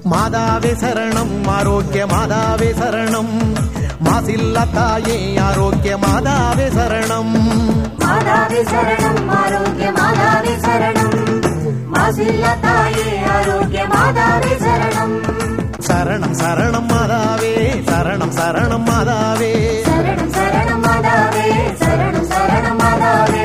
மாதாவே சரணம் ஆரோக்கிய மாதாவே சரணம் மாசில்லா தாயே ஆரோக்கிய மாதாவே சரணம் மாதாவே சரணம் ஆரோக்கிய மாதாவே சரணம் மாசில்ல தாயே ஆரோக்கிய மாதாவே சரணம் சரணம் சரணம் மாதாவே சரணம் சரணம் மாதாவே சரணம் சரணம் மாதாவே சரணம் சரணம் மாதாவே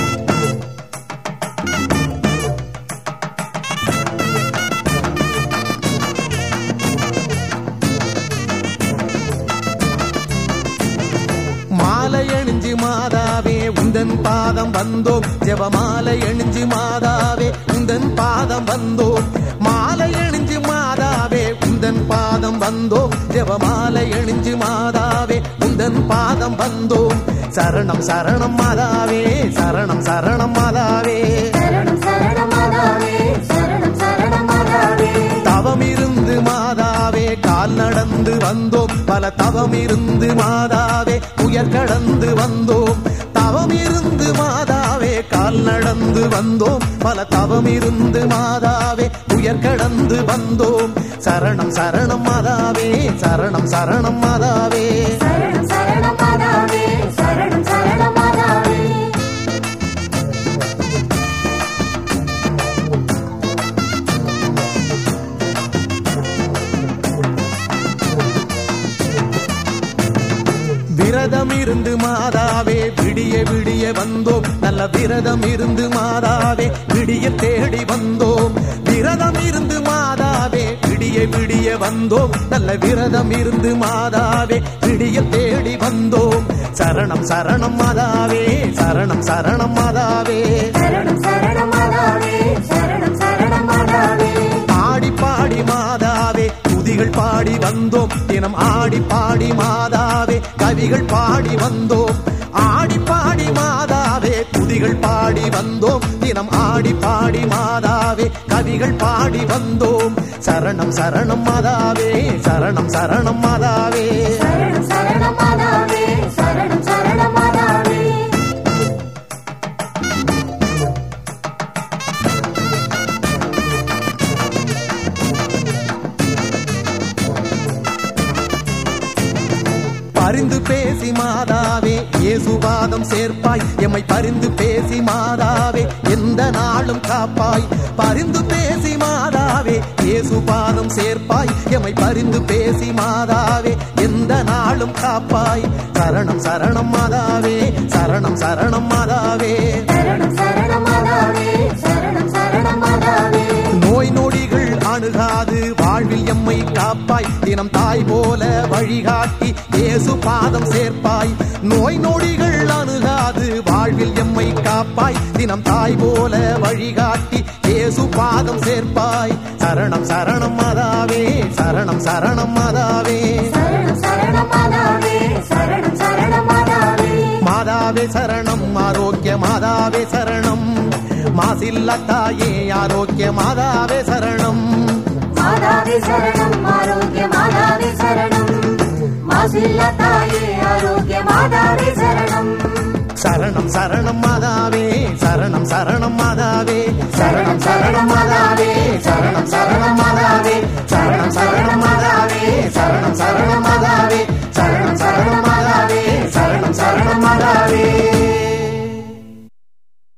மாலை அணிஞ்சு மாதாவே உந்தன் பாதம் வந்தோம் ஜெபமாலை அணிஞ்சு மாதாவே உந்தன் பாதம் வந்தோம் மாலை அணிஞ்சு மாதாவே உந்தன் பாதம் வந்தோம் ஜெபமாலை அணிஞ்சு மாதாவே உந்தன் பாதம் வந்தோம் சரணம் சரணம் மாதாவே சரணம் சரணம் மாதாவே சரணம் சரணம் மாதாவே சரணம் சரணம் மாதாவே தவம் இருந்து மாதாவே கால் நடந்து வந்தோம் பல தவம் இருந்து மாதாவே உயர் கடந்து வந்தோம் தவம் இருந்து மாதாவே கால் நடந்து வந்தோம் பல தவம் இருந்து மாதாவே உயர் கடந்து வந்தோம் சரணம் சரணம் மாதாவே சரணம் சரணம் மாதாவே சரணம் சரணம் மாதாவே சரணம் சரணம் மாதாவே விரதம் இருந்து மாதாவே விடிய விடிய வந்தோம் நல்ல விரதம் இருந்து மாதாவே விடிய தேடி வந்தோம் விரதம் இருந்து மாதாவே விடிய விடிய வந்தோம் நல்ல விரதம் இருந்து மாதாவே விடிய தேடி வந்தோம் சரணம் சரணம் மாதாவே சரணம் சரணம் மாதாவே சரணம் சரணம் மாதாவே சரணம் சரணம் மாதாவே ஆடி பாடி மாதாவே துதிகள் பாடி வந்தோம் தினம் ஆடி பாடி மாதாவே கவிகள் பாடி வந்தோம் ஆடி பாடி மாதாவே துதிகள் பாடி வந்தோம் தினம் ஆடி பாடி மாதாவே கவிகள் பாடி வந்தோம் சரணம் சரணம் மாதாவே சரணம் சரணம் மாதாவே சரணம் சரணம் மாதாவே சரணம் சரணம் மாதாவே பரிந்து பேசி மாதாவே இயேசுபாதம் சேர்ப்பாய் எம்மை பரிந்து பேசி மாதாவே எந்த நாளும் காப்பாய் பரிந்து பேசி மாதாவே இயேசுபாதம் சேர்ப்பாய் எம்மை பரிந்து பேசி மாதாவே எந்த நாளும் காப்பாய் சரணம் சரணம் மாதாவே சரணம் சரணம் மாதாவே சரணம் சரணம் மாதாவே சரணம் சரணம் மாதாவே நோய் நொடிகள் அணுகாது வாழ்வில் எம்மை காப்பாய் தினம் தாய் போல வழிகாட்டி இயேசு பாதம் சேர்ப்பாய் நோய் நொடிகள் அணுகாது வாழ்வில் எம்மை காப்பாய் தினம் தாய் போல வழிகாட்டி இயேசு பாதம் சேர்ப்பாய் சரணம் சரணம் மாதாவே சரணம் சரணம் மாதாவே சரணம் சரணம் மாதாவே சரணம் சரணம் மாதாவே மாதாவே சரணம் ஆரோக்கிய மாதாவே சரணம் மாசில்ல தாயே ஆரோக்கிய மாதாவே சரணம் மாதாவே சரணம் ஆரோக்கிய மாதாவே சரணம் மாசில்ல தாயே ஆரோக்கிய மாதாவே சரணம் சரணம் சரணம் மாதாவே சரணம் சரணம் மாதாவே சரணம் சரணம் மாதாவே சரணம் சரணம் மாதாவே சரணம் சரணம் மாதாவே சரணம் சரணம் மாதாவே சரணம் சரணம் மாதாவே சரணம் சரணம் மாதாவே